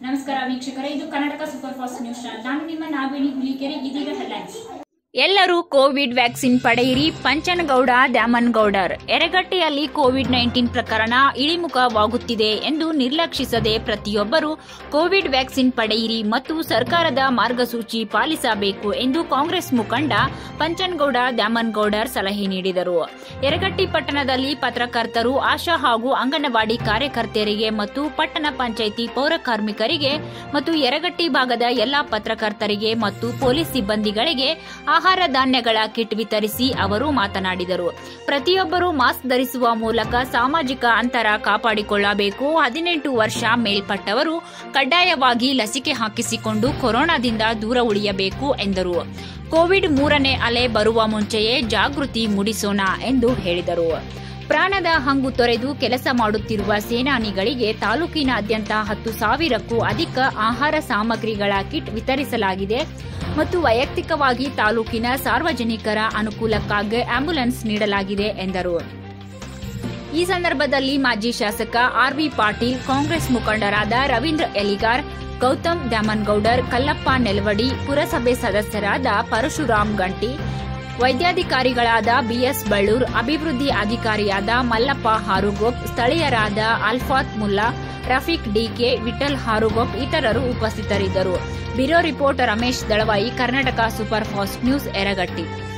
ನಮಸ್ಕಾರ ವೀಕ್ಷಕರೇ ಇದು Karnataka super fast news channel ನಾನು ನಿಮ್ಮ ನಾಗವೇಣಿ ಹುಲಿಕೆರೆ ಇದೀಗ ಹೆಡ್ಲೈನ್ಸ್ ಎಲ್ಲರೂ ಕೋವಿಡ್ ವ್ಯಾಕ್ಸಿನ್ ಪಡೆಯಿರಿ ಪಂಚನಗೌಡ ದ್ಯಾಮನಗೌಡರ್ ಯರಗಟ್ಟಿಯಲ್ಲಿ ಕೋವಿಡ್ ನೈನ್ಟೀನ್ ಪ್ರಕರಣ ಇಳಿಮುಖವಾಗುತ್ತಿದೆ ಎಂದು ನಿರ್ಲಕ್ಷಿಸದೆ ಪ್ರತಿಯೊಬ್ಬರು ಕೋವಿಡ್ ವ್ಯಾಕ್ಸಿನ್ ಪಡೆಯಿರಿ ಮತ್ತು ಸರ್ಕಾರದ ಮಾರ್ಗಸೂಚಿ ಪಾಲಿಸಬೇಕು ಎಂದು ಕಾಂಗ್ರೆಸ್ ಮುಖಂಡ ಪಂಚನಗೌಡ ದ್ಯಾಮನಗೌಡರ್ ಸಲಹೆ ನೀಡಿದರು ಯರಗಟ್ಟಿ ಪಟ್ಟಣದಲ್ಲಿ ಪತ್ರಕರ್ತರು ಆಶಾ ಹಾಗೂ ಅಂಗನವಾಡಿ ಕಾರ್ಯಕರ್ತೆಯರಿಗೆ ಮತ್ತು ಪಟ್ಟಣ ಪಂಚಾಯಿತಿ ಪೌರ ಕಾರ್ಮಿಕರಿಗೆ ಮತ್ತು ಯರಗಟ್ಟಿ ಭಾಗದ ಎಲ್ಲಾ ಪತ್ರಕರ್ತರಿಗೆ ಮತ್ತು ಪೊಲೀಸ್ ಸಿಬ್ಬಂದಿಗಳಿಗೆ ಆಹಾರ ಧಾನ್ಯಗಳ ಕಿಟ್ ವಿತರಿಸಿ ಅವರು ಮಾತನಾಡಿದರು ಪ್ರತಿಯೊಬ್ಬರು ಮಾಸ್ಕ್ ಧರಿಸುವ ಮೂಲಕ ಸಾಮಾಜಿಕ ಅಂತರ ಕಾಪಾಡಿಕೊಳ್ಳಬೇಕು ಹದಿನೆಂಟು ವರ್ಷ ಮೇಲ್ಪಟ್ಟವರು ಕಡ್ಡಾಯವಾಗಿ ಲಸಿಕೆ ಹಾಕಿಸಿಕೊಂಡು ಕೊರೋನಾದಿಂದ ದೂರ ಉಳಿಯಬೇಕು ಎಂದರು ಕೋವಿಡ್ ಮೂರನೇ ಅಲೆ ಬರುವ ಮುಂಚೆಯೇ ಜಾಗೃತಿ ಮೂಡಿಸೋಣ ಎಂದು ಹೇಳಿದರು ಪ್ರಾಣದ ಹಂಗು ತೊರೆದು ಕೆಲಸ ಮಾಡುತ್ತಿರುವ ಸೇನಾನಿಗಳಿಗೆ ತಾಲೂಕಿನಾದ್ಯಂತ ಹತ್ತು ಸಾವಿರಕ್ಕೂ ಅಧಿಕ ಆಹಾರ ಸಾಮಗ್ರಿಗಳ ಕಿಟ್ ವಿತರಿಸಲಾಗಿದೆ ಮತ್ತು ವೈಯಕ್ತಿಕವಾಗಿ ತಾಲೂಕಿನ ಸಾರ್ವಜನಿಕರ ಅನುಕೂಲಕ್ಕಾಗಿ ಆಂಬ್ಯುಲೆನ್ಸ್ ನೀಡಲಾಗಿದೆ ಎಂದರು ಈ ಸಂದರ್ಭದಲ್ಲಿ ಮಾಜಿ ಶಾಸಕ ಆರ್ವಿ ಪಾಟೀಲ್ ಕಾಂಗ್ರೆಸ್ ಮುಖಂಡರಾದ ರವೀಂದ್ರ ಎಲಿಗಾರ್ ಗೌತಮ್ ದ್ಯಾಮನ್ಗೌಡರ್ ಕಲ್ಲಪ್ಪ ನೆಲವಡಿ ಪುರಸಭೆ ಸದಸ್ಯರಾದ ಪರಶುರಾಮ್ ಗಂಟಿ ವೈದ್ಯಾಧಿಕಾರಿಗಳಾದ ಬಿಎಸ್ ಬಳ್ಳೂರ್ ಅಭಿವೃದ್ಧಿ ಅಧಿಕಾರಿಯಾದ ಮಲ್ಲಪ್ಪ ಹಾರುಗೋಪ್ ಸ್ಥಳೀಯರಾದ ಅಲ್ಫಾತ್ ಮುಲ್ಲಾ ರಫೀಕ್ ಡಿಕೆ ವಿಠಲ್ ಹಾರುಗೋಪ್ ಇತರರು ಉಪಸ್ಥಿತರಿದ್ದರು bureau report Ramesh Dalavayi Karnataka super fast news Yaragatti